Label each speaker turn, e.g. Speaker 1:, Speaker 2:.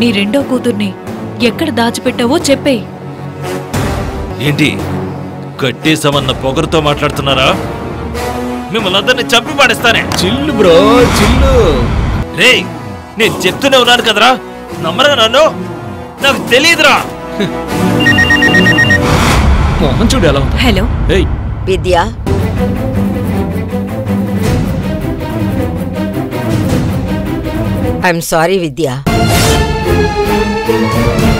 Speaker 1: నీ రెండో కూతుర్ని ఎక్కడ దాచిపెట్టావో చెప్పేయ్
Speaker 2: ఏంటి కట్టేశామన్న పొగరుతో మాట్లాడుతున్నారా మిమ్మల్ని అందరినీ చంపి పాడేస్తానే
Speaker 3: చిల్లు బ్రో చిల్లు
Speaker 2: రే నేను చెప్తూనే ఉన్నాను కదరా నమ్మరా నన్ను నాకు తెలియదురా
Speaker 3: మొహం చూడు ఎలా ఉంది
Speaker 1: హలో
Speaker 3: ఏయ్
Speaker 4: విద్య ఐఎమ్ సారీ విద్య